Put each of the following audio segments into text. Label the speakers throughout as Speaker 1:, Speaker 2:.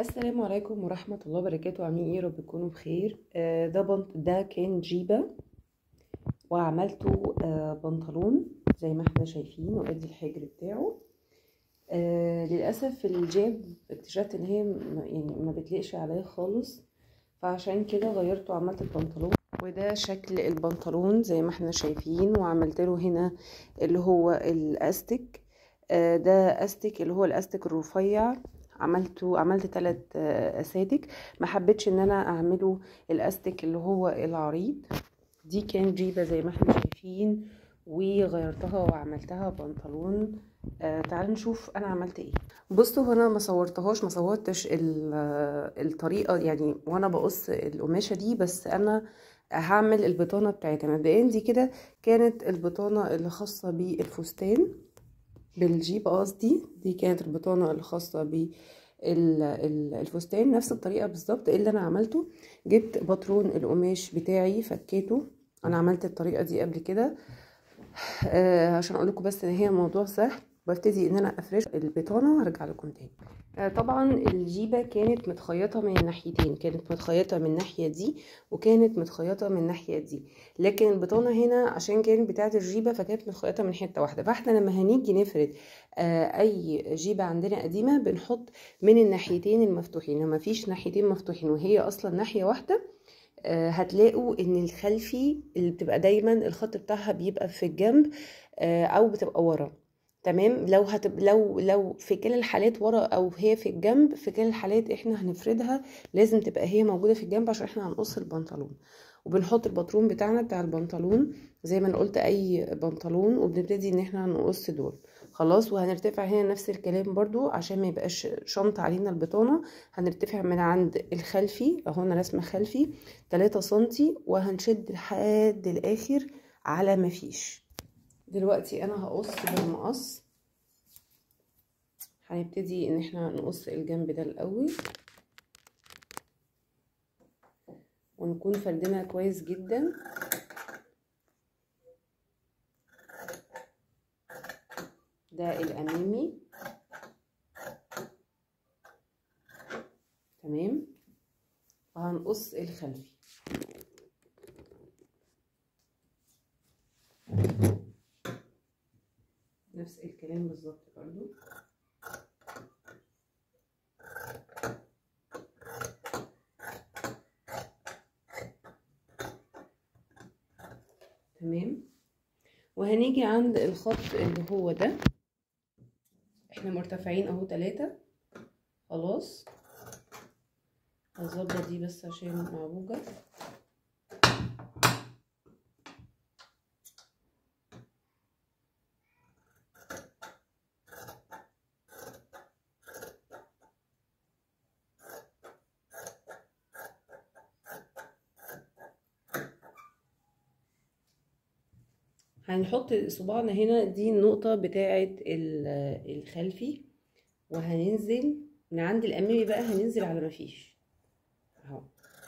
Speaker 1: السلام عليكم ورحمة الله وبركاته عاملين ايه يا رب تكونوا بخير آه، ده بنط ده كان جيبة وعملته آه، بنطلون زي ما احنا شايفين وادي الحجر بتاعه آه، للأسف الجيب اكتشفت ان هي م- يعني ما بتليقش عليا خالص فعشان كده غيرته وعملت البنطلون وده شكل البنطلون زي ما احنا شايفين وعملت له هنا اللي هو الاستيك آه، ده استيك اللي هو الاستيك الرفيع عملته عملت ثلاث اساتك ما حبيتش ان انا اعمله الاستيك اللي هو العريض دي كان جيبه زي ما احنا شايفين وغيرتها وعملتها بنطلون آه تعالوا نشوف انا عملت ايه بصوا هنا ما صورتهاش ما صورتش ال- آه، الطريقه يعني وانا بقص القماشه دي بس انا هعمل البطانه بتاعتها مبدئيا دي كده كانت البطانه اللي خاصه بالفستان بالجيب قصدي دي كانت البطانة الخاصة بالفستان نفس الطريقة بالظبط اللي انا عملته جبت باترون القماش بتاعي فكيته انا عملت الطريقة دي قبل كده آه عشان اقول لكم بس ان هي موضوع سهل ببتدي ان انا افرش البطانة وارجع لكم تاني آه طبعا الجيبة كانت متخيطة من الناحيتين كانت متخيطة من الناحية دي وكانت متخيطة من الناحية دي لكن البطانة هنا عشان كانت بتاعة الجيبة فكانت متخيطة من حتة واحدة فاحنا لما هنيجي نفرد آه اي جيبة عندنا قديمة بنحط من الناحيتين المفتوحين لما فيش ناحيتين مفتوحين وهي اصلا ناحية واحدة آه هتلاقوا ان الخلفي اللي بتبقى دايما الخط بتاعها بيبقى في الجنب آه او بتبقى ورا تمام لو هتب... لو لو في كلا الحالات ورا او هي في الجنب في كلا الحالات احنا هنفردها لازم تبقى هي موجوده في الجنب عشان احنا هنقص البنطلون وبنحط الباترون بتاعنا بتاع البنطلون زي ما انا قلت اي بنطلون وبنبتدي ان احنا نقص دول خلاص وهنرتفع هنا نفس الكلام برضو عشان ما يبقاش شنط علينا البطانه هنرتفع من عند الخلفي اهو انا رسمه خلفي 3 سنتي وهنشد لحد الاخر على ما فيش دلوقتي انا هقص بالمقص هنبتدي ان احنا نقص الجنب ده الاول ونكون فردنا كويس جدا ده الامامي تمام وهنقص الخلفي نفس الكلام بالظبط برضو تمام وهنيجي عند الخط اللي هو ده احنا مرتفعين اهو تلاتة خلاص هظبط دي بس عشان معوجة هنحط صباعنا هنا دي النقطة بتاعة الخلفي وهننزل من عند الأمامي بقى هننزل على مفيش اهو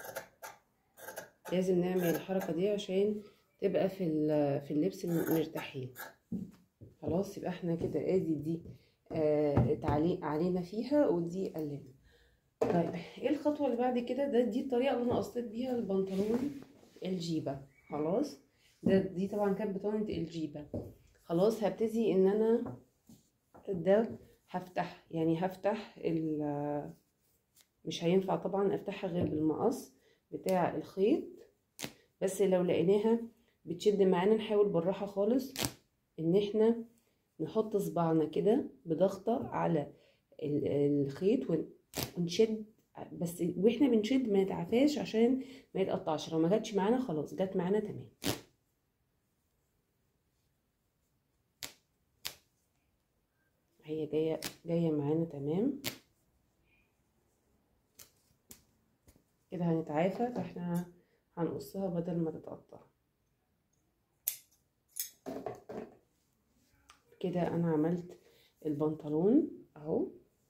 Speaker 1: لازم نعمل الحركة دي عشان تبقى في في اللبس مرتاحين خلاص يبقى احنا كده ادي دي آه تعليق علينا فيها ودي قلنا طيب ايه الخطوة اللي بعد كده ده دي الطريقة اللي انا قصيت بيها البنطلون الجيبة خلاص ده دي طبعا كانت بطانة الجيبة خلاص هبتدي ان انا ده هفتح يعني هفتح ال مش هينفع طبعا افتحها غير بالمقص بتاع الخيط بس لو لقيناها بتشد معانا نحاول بالراحة خالص ان احنا نحط صباعنا كده بضغطة على الخيط ونشد بس واحنا بنشد ما نتعفاش عشان ما يتقطعش لو ما جاتش معانا خلاص جت معانا تمام هي جايه جايه معانا تمام كده هنتعافى فاحنا هنقصها بدل ما تتقطع كده انا عملت البنطلون اهو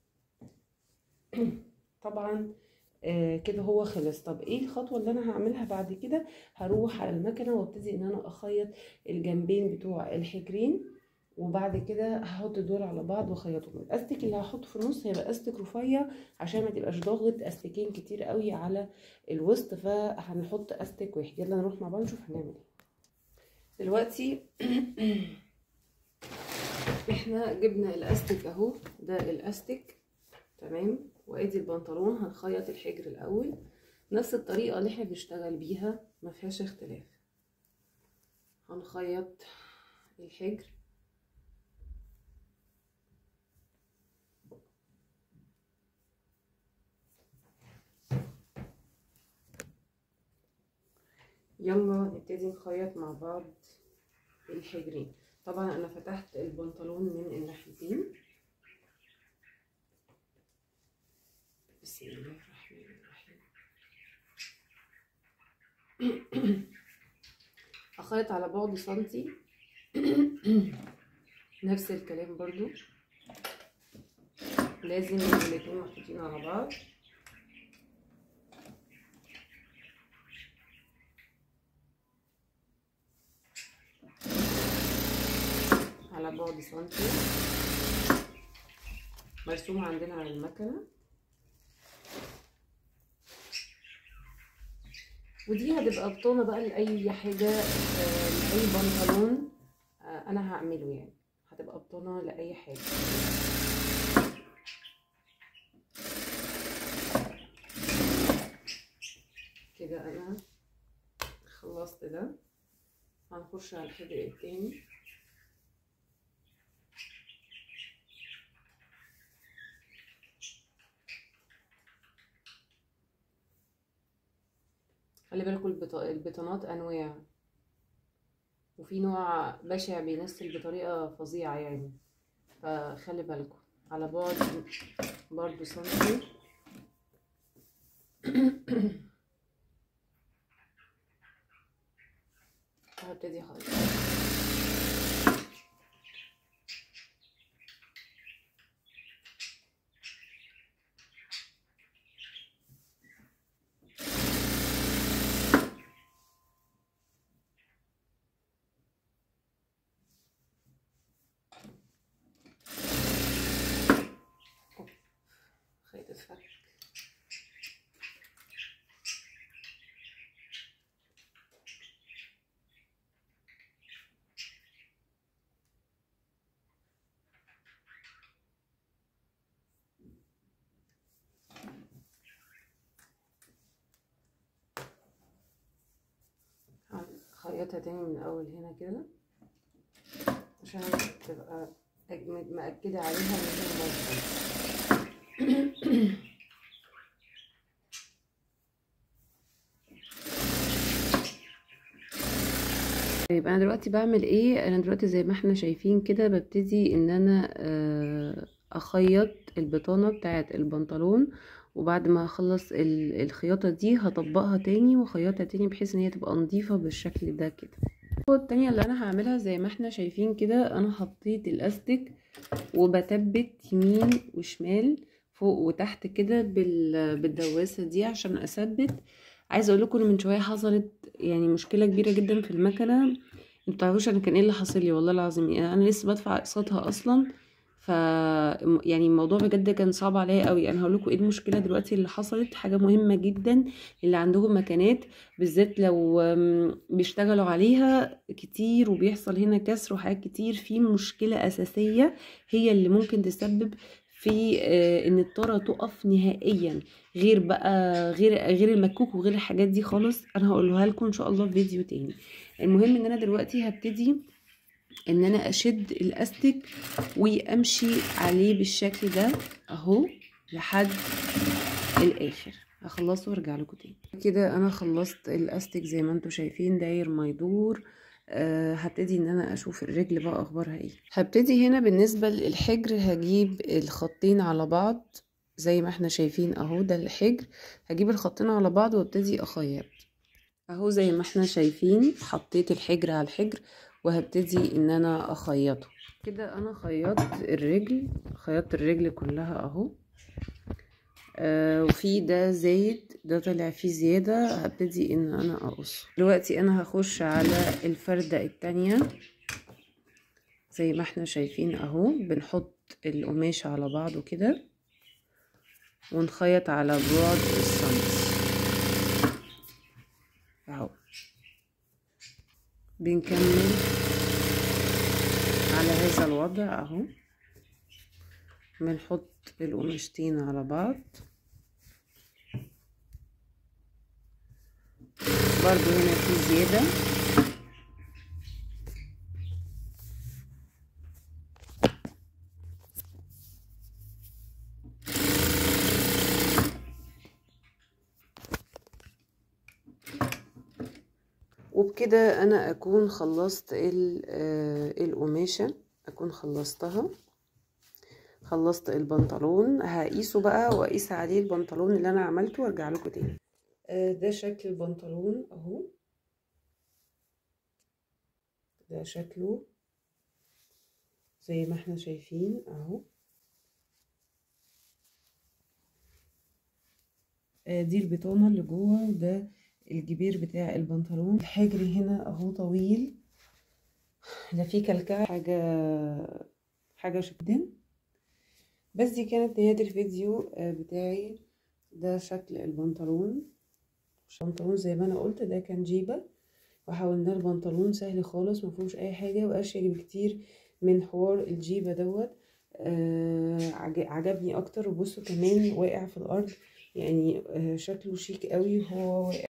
Speaker 1: طبعا آه كده هو خلص طب ايه الخطوه اللي انا هعملها بعد كده هروح على المكنه وابتدي ان انا اخيط الجنبين بتوع الحجرين وبعد كده هحط دول على بعض واخيطهم الاستك اللي هحطه في النص هيبقى استك رفيع عشان ما تبقاش ضاغط استكين كتير قوي على الوسط فهنحط استك واحد يلا نروح مع بعض نشوف هنعمل ايه دلوقتي احنا جبنا الاستك اهو ده الاستك تمام وادي البنطلون هنخيط الحجر الاول نفس الطريقه اللي احنا بنشتغل بيها ما فيهاش اختلاف هنخيط الحجر يلا نبتدي نخيط مع بعض الحجرين طبعا انا فتحت البنطلون من الناحيتين بسم الله الرحمن الرحيم اخيط على بعد سنتي نفس الكلام برضو لازم الاتنين محطوطين على بعض على بعد سنتي مرسوم عندنا على المكنة ودي هتبقى بطانة بقى لأي حاجة لأي بنطلون أنا هعمله يعني هتبقى بطانة لأي حاجة كده أنا خلصت ده هنخش على الحجر التاني خلي بالكم البطانات انواع وفي نوع بشع بينسل بطريقه فظيعه يعني فخلي بالكم على بعد برضو سنتي هبتدي خالص خيط الفك خيطها تاني من اول هنا كده عشان تبقى مأكدة عليها من غير مصدر طيب انا دلوقتي بعمل ايه انا دلوقتي زي ما احنا شايفين كده ببتدي ان انا اخيط البطانه بتاعه البنطلون وبعد ما اخلص الخياطه دي هطبقها تاني واخيطها تاني بحيث ان هي تبقى نظيفه بالشكل ده كده الخطوه التانية اللي انا هعملها زي ما احنا شايفين كده انا حطيت الاستك وبثبت يمين وشمال فوق وتحت كده بالدواسه دي عشان اثبت عايزه اقول لكم من شويه حصلت يعني مشكله كبيره جدا في المكنه انتوا تعرفوش انا كان ايه اللي حاصل لي والله العظيم يعني انا لسه بدفع اقساطها اصلا ف يعني الموضوع بجد كان صعب عليا قوي انا هقول لكم ايه المشكله دلوقتي اللي حصلت حاجه مهمه جدا اللي عندهم مكانات بالذات لو بيشتغلوا عليها كتير وبيحصل هنا كسر وحاجات كتير في مشكله اساسيه هي اللي ممكن تسبب في ان الطاره تقف نهائيا غير بقى غير غير المكوك وغير الحاجات دي خالص انا هقولها لكم ان شاء الله في فيديو تاني المهم ان انا دلوقتي هبتدي ان انا اشد الاستك وامشي عليه بالشكل ده اهو لحد الاخر هخلصه وارجع لكم تاني كده انا خلصت الاستك زي ما انتم شايفين داير ما يدور أه هبتدي ان انا اشوف الرجل بقى اخبارها ايه هبتدي هنا بالنسبه للحجر هجيب الخطين على بعض زي ما احنا شايفين اهو ده الحجر هجيب الخطين على بعض وابتدي اخيط اهو زي ما احنا شايفين حطيت الحجر على الحجر وهبتدي ان انا اخيطه كده انا خيطت الرجل خيطت الرجل كلها اهو آه وفي ده زايد ده طلع فيه زيادة هبتدي ان انا اقص دلوقتي انا هخش على الفردة التانية زي ما احنا شايفين اهو بنحط القماش على بعضه كده ونخيط على بعد السنتي اهو بنكمل على هذا الوضع اهو بنحط القماشتين على بعض برضو هنا في زيادة وبكده انا اكون خلصت القماشة اكون خلصتها خلصت البنطلون هقيسه بقى واقيس عليه البنطلون اللي انا عملته وارجع لكم تاني ده شكل البنطلون اهو ده شكله زي ما احنا شايفين اهو دي البطانة اللي جوه وده الجبير بتاع البنطلون الحجر هنا اهو طويل لا فيه كلكعة حاجة حاجة شدن بس دي كانت نهاية الفيديو بتاعي ده شكل البنطلون البنطلون زي ما انا قلت ده كان جيبة وحاولنا البنطلون سهل خالص مفيهوش اي حاجة واشيك بكتير من حوار الجيبة دوت آه عجبني اكتر وبصوا كمان واقع في الارض يعني آه شكله شيك قوي وهو واقع